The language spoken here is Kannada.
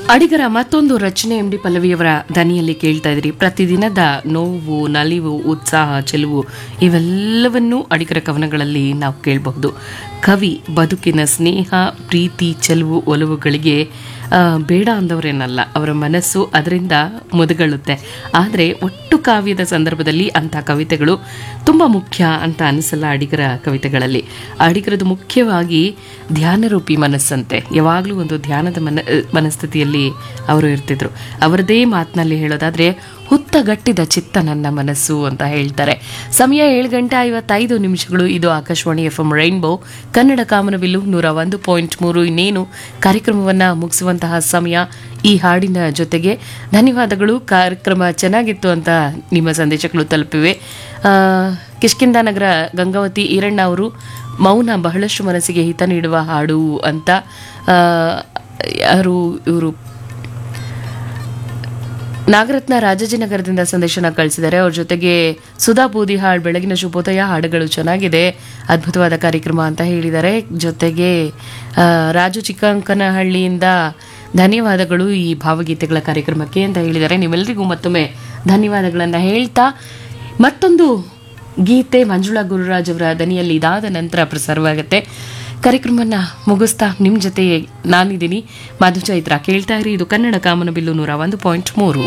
ಅಡಿಗರ ಮತ್ತೊಂದು ರಚನೆ ಎಂ ಡಿ ಪಲ್ಲವಿಯವರ ದನಿಯಲ್ಲಿ ಕೇಳ್ತಾ ಇದ್ರಿ ಪ್ರತಿದಿನದ ನೋವು ನಲಿವು ಉತ್ಸಾಹ ಚೆಲುವು ಇವೆಲ್ಲವನ್ನೂ ಅಡಿಗರ ಕವನಗಳಲ್ಲಿ ನಾವು ಕೇಳಬಹುದು ಕವಿ ಬದುಕಿನ ಸ್ನೇಹ ಪ್ರೀತಿ ಚೆಲುವು ಒಲವುಗಳಿಗೆ ಆ, ಬೇಡ ಅಂದವರೇನಲ್ಲ ಅವರ ಮನಸ್ಸು ಅದರಿಂದ ಮುದುಗಳುತ್ತೆ ಆದರೆ ಒಟ್ಟು ಕಾವ್ಯದ ಸಂದರ್ಭದಲ್ಲಿ ಅಂಥ ಕವಿತೆಗಳು ತುಂಬ ಮುಖ್ಯ ಅಂತ ಅನಿಸಲ್ಲ ಅಡಿಗರ ಕವಿತೆಗಳಲ್ಲಿ ಅಡಿಗರದು ಮುಖ್ಯವಾಗಿ ಧ್ಯಾನರೂಪಿ ಮನಸ್ಸಂತೆ ಯಾವಾಗಲೂ ಒಂದು ಧ್ಯಾನದ ಮನ ಮನಸ್ಥಿತಿಯಲ್ಲಿ ಅವರು ಇರ್ತಿದ್ರು ಅವರದೇ ಮಾತಿನಲ್ಲಿ ಹೇಳೋದಾದ್ರೆ ಹುತ್ತಗಟ್ಟಿದ ಚಿತ್ತ ನನ್ನ ಮನಸ್ಸು ಅಂತ ಹೇಳ್ತಾರೆ ಸಮಯ ಏಳು ಗಂಟೆ ಐವತ್ತೈದು ನಿಮಿಷಗಳು ಇದು Akashvani F M rainbow Kannada ಕಾಮನಬಿಲ್ಲು ನೂರ ಒಂದು ಪಾಯಿಂಟ್ ಮೂರು ಇನ್ನೇನು ಕಾರ್ಯಕ್ರಮವನ್ನು ಮುಗಿಸುವಂತಹ ಸಮಯ ಈ ಹಾಡಿನ ಜೊತೆಗೆ ಧನ್ಯವಾದಗಳು ಕಾರ್ಯಕ್ರಮ ಚೆನ್ನಾಗಿತ್ತು ಅಂತ ನಿಮ್ಮ ಸಂದೇಶಗಳು ತಲುಪಿವೆ ಆ, ಕಿಷ್ಕಿಂದ ನಗರ ಗಂಗಾವತಿ ಈರಣ್ಣ ಅವರು ಮೌನ ಬಹಳಷ್ಟು ಮನಸ್ಸಿಗೆ ಹಿತ ನೀಡುವ ಹಾಡು ಅಂತ ಆ, ಯಾರು ಇವರು ನಾಗರತ್ನ ರಾಜಾಜಿನಗರದಿಂದ ಸಂದೇಶನ ಕಳಿಸಿದ್ದಾರೆ ಅವ್ರ ಜೊತೆಗೆ ಸುಧಾ ಬೂದಿಹಾಳ್ ಬೆಳಗಿನ ಶುಭೋದಯ ಹಾಡುಗಳು ಚೆನ್ನಾಗಿದೆ ಅದ್ಭುತವಾದ ಕಾರ್ಯಕ್ರಮ ಅಂತ ಹೇಳಿದ್ದಾರೆ ಜೊತೆಗೆ ಆ, ರಾಜು ಚಿಕ್ಕಂಕನಹಳ್ಳಿಯಿಂದ ಧನ್ಯವಾದಗಳು ಈ ಭಾವಗೀತೆಗಳ ಕಾರ್ಯಕ್ರಮಕ್ಕೆ ಅಂತ ಹೇಳಿದ್ದಾರೆ ನಿಮ್ಮೆಲ್ಲರಿಗೂ ಮತ್ತೊಮ್ಮೆ ಧನ್ಯವಾದಗಳನ್ನು ಹೇಳ್ತಾ ಮತ್ತೊಂದು ಗೀತೆ ಮಂಜುಳಾ ಗುರುರಾಜ್ ಅವರ ದನಿಯಲ್ಲಿ ಇದಾದ ನಂತರ ಪ್ರಸಾರವಾಗುತ್ತೆ ಕಾರ್ಯಕ್ರಮನ ಮುಗಿಸ್ತಾ ನಿಮ್ಮ ಜೊತೆ ನಾನಿದ್ದೀನಿ ಮಧು ಚೈತ್ರ ಕೇಳ್ತಾ ಇರಿ ಇದು ಕನ್ನಡ ಕಾಮನಬಿಲ್ಲು ನೂರ ಒಂದು ಪಾಯಿಂಟ್ ಮೂರು